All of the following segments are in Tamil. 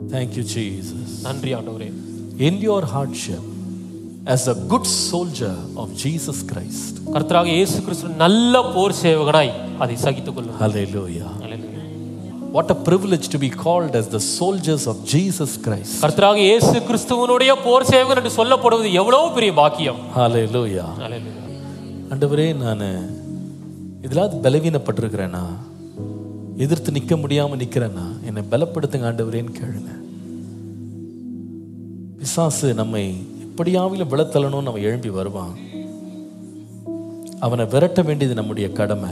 Thank you, Jesus. நன்றி ஆண்டவரே In your hardship, as a good soldier of Jesus Christ, கர்த்தராக இயேசு கிறிஸ்து நல்ல போர் சேவகனாய் அதை சகித்துக் கொள்ளும் hallelujah. What a privilege to be called as the soldiers of Jesus Christ. கர்த்தராக இயேசு கிறிஸ்துவனுடைய போர் சேவகன் என்று சொல்லப்படுவது எவ்வளவு பெரிய பாக்கியம் Hallelujah. Hallelujah. ஆண்டவரே நான் இதிலாவது பலவீனப்பட்டிருக்கிறேனா எதிர்த்து நிற்க முடியாம நிக்கிறேனா என்னை பலப்படுத்துங்க ஆண்டவரேன்னு கேளுங்க பிசாசு நம்மை எப்படியாவிலும் விழத்தள்ளணும்னு நம்ம எழும்பி வருவான் அவனை விரட்ட வேண்டியது நம்முடைய கடமை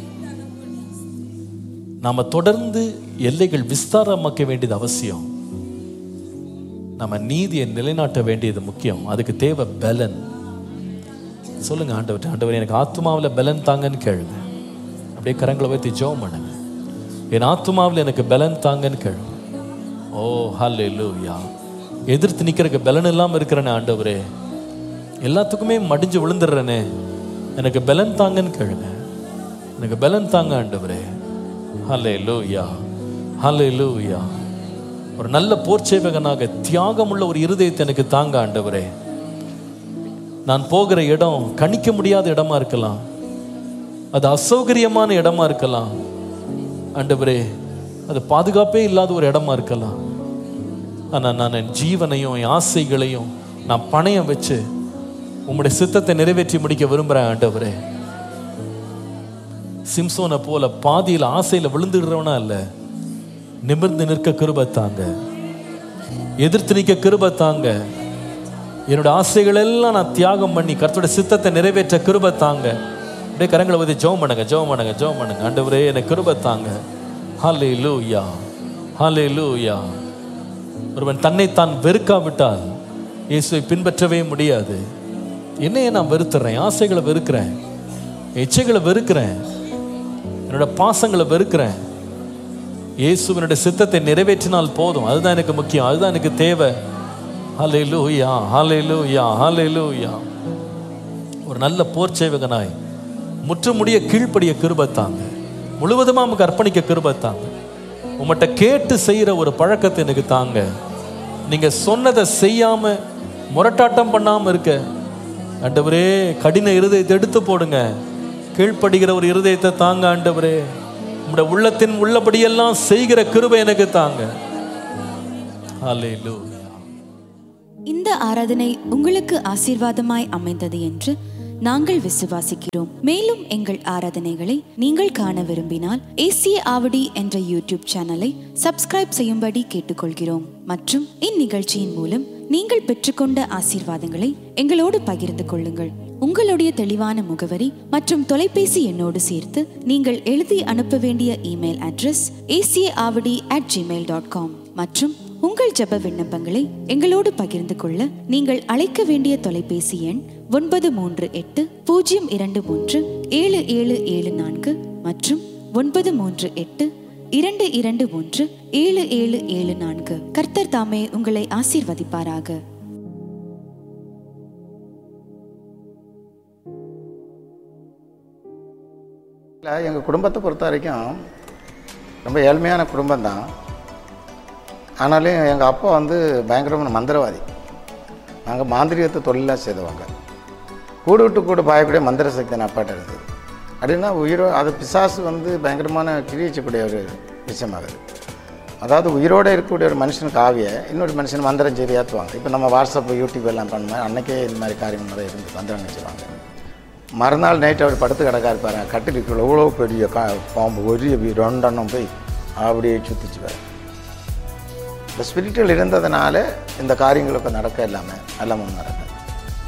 நாம தொடர்ந்து எல்லைகள் விஸ்தாரமாக்க வேண்டியது அவசியம் நம்ம நீதியை நிலைநாட்ட வேண்டியது முக்கியம் அதுக்கு தேவை பலன் சொல்லுங்க ஆண்டவர் ஆண்டவர் எனக்கு ஆத்மாவில் பலன் தாங்கன்னு கேளுங்க அப்படியே கரங்களை வைத்து ஜெபம் பண்ணுங்க என் ஆத்மாவில் எனக்கு பலன் தாங்கன்னு கேளுங்க ஓ ஹல்லே லூயா எதிர்த்து நிற்கிறக்கு பலன் இல்லாமல் இருக்கிறேனே ஆண்டவரே எல்லாத்துக்குமே மடிஞ்சு விழுந்துடுறேனே எனக்கு பலன் தாங்கன்னு கேளுங்க எனக்கு பலன் தாங்க ஆண்டவரே ஹல்லே லூயா ஹல்லே லூயா ஒரு நல்ல போர்ச்சேவகனாக தியாகமுள்ள ஒரு இருதயத்தை எனக்கு தாங்க ஆண்டவரே நான் போகிற இடம் கணிக்க முடியாத இடமா இருக்கலாம் அது அசௌகரியமான இடமா இருக்கலாம் ஆண்டவரே அது பாதுகாப்பே இல்லாத ஒரு இடமா இருக்கலாம் ஆனா நான் என் ஜீவனையும் என் ஆசைகளையும் நான் பணையம் வச்சு உம்முடைய சித்தத்தை நிறைவேற்றி முடிக்க விரும்புறேன் ஆண்டவரே சிம்சோனை போல பாதியில் ஆசையில விழுந்துடுறவனா இல்ல நிமிர்ந்து நிற்க கிருபை தாங்க எதிர்த்து நிற்க கிருபை தாங்க என்னோட ஆசைகள் எல்லாம் நான் தியாகம் பண்ணி கர்த்தரோட சித்தத்தை நிறைவேற்ற கிருபை தாங்க அப்படியே கரங்களை வந்து ஜெபம் பண்ணுங்க ஜெபம் பண்ணுங்க ஜெபம் பண்ணுங்க ஆண்டவரே எனக்கு கிருபை தாங்க ஹாலே லூயா ஹாலே லூயா ஒருவன் தன்னைத்தான் வெறுக்காவிட்டால் இயேசுவை பின்பற்றவே முடியாது என்னையே நான் வெறுத்துறேன் ஆசைகளை வெறுக்கிறேன் இச்சைகளை வெறுக்கிறேன் என்னோட பாசங்களை வெறுக்கிறேன் இயேசுவினுடைய சித்தத்தை நிறைவேற்றினால் போதும் அதுதான் எனக்கு முக்கியம் அதுதான் எனக்கு தேவை ஹalleluya ஹalleluya ஹalleluya ஒரு நல்ல போர் சேவகனாய் முற்றுமுடிய கீழ்ப்படிய கிருபத்தாங்க முழுவதுமா நமக்கு அர்ப்பணிக்க கிருபத்தாங்க உமட்ட கேட்டு செய்யற ஒரு பழக்கத்தை எனக்கு தாங்க நீங்க சொன்னதை செய்யாம முரட்டாட்டம் பண்ணாம இருக்க ஆண்டவரே கடின இருதயத்தை எடுத்து போடுங்க கீழ்ப்படுகிற ஒரு இருதயத்தை தாங்க ஆண்டவரே உம்முடைய உள்ளத்தின் உள்ளபடியெல்லாம் செய்கிற கிருபை எனக்கு தாங்க ஹalleluya இந்த ஆராதனை உங்களுக்கு ஆசீர்வாதமாய் அமைந்தது என்று நாங்கள் விசுவாசிக்கிறோம் மேலும் எங்கள் ஆராதனைகளை நீங்கள் காண விரும்பினால் ஏசிய ஆவடி என்ற யூடியூப் சேனலை சப்ஸ்கிரைப் செய்யும்படி கேட்டுக்கொள்கிறோம் மற்றும் இந்நிகழ்ச்சியின் மூலம் நீங்கள் பெற்றுக்கொண்ட ஆசீர்வாதங்களை எங்களோடு பகிர்ந்து கொள்ளுங்கள் உங்களுடைய தெளிவான முகவரி மற்றும் தொலைபேசி எண்ணோடு சேர்த்து நீங்கள் எழுதி அனுப்ப வேண்டிய இமெயில் அட்ரஸ் ஏசிய Avadi at gmail dot com மற்றும் உங்கள் ஜெப விண்ணப்பங்களை எங்களோடு பகிர்ந்து கொள்ள நீங்கள் அழைக்க வேண்டிய தொலைபேசி எண் ஒன்பது மூன்று எட்டு பூஜ்ஜியம் இரண்டு மூன்று ஏழு ஏழு ஏழு நான்கு மற்றும் ஒன்பது மூன்று எட்டு இரண்டு இரண்டு மூன்று ஏழு ஏழு ஏழு நான்கு கர்த்தர் தாமே உங்களை ஆசீர்வதிப்பாராக இல்லை எங்கள் குடும்பத்தை பொறுத்த வரைக்கும் ரொம்ப ஏழ்மையான குடும்பம் தான் ஆனாலும் எங்கள் அப்பா வந்து பயங்கரமான மந்திரவாதி நாங்கள் மாந்திரிகத்தை தொழிலாக செய்தவங்க கூடு விட்டு கூடு பாயக்கூடிய மந்திர சக்தி என் அப்பாட்ட இருந்தது அப்படின்னா உயிரோ அது பிசாசு வந்து பயங்கரமான கிழிச்சக்கூடிய ஒரு விஷயமாகுது அதாவது உயிரோடு இருக்கக்கூடிய ஒரு மனுஷனுக்கு ஆவியை இன்னொரு மனுஷன் மந்திரம் செய்து ஏற்றுவாங்க இப்போ நம்ம வாட்ஸ்அப் யூடியூப் எல்லாம் பண்ணுவோம் அன்னைக்கே இந்த மாதிரி காரியங்கள் நிறைய இருந்து மந்திரம் செய்வாங்க மறுநாள் நைட் அவர் படுத்து கிடக்கா இருப்பாரு கட்டிலுக்குள்ள எவ்வளோ பெரிய கா பாம்பு ஒரு ரெண்டெண்ணம் போய் அப்படியே சுற்றிச்சுவார் இந்த ஸ்பிரிச்சுவல் இருந்ததுனால இந்த காரியங்கள் இப்போ நடக்க இல்லாமல் எல்லாம் நடக்கும்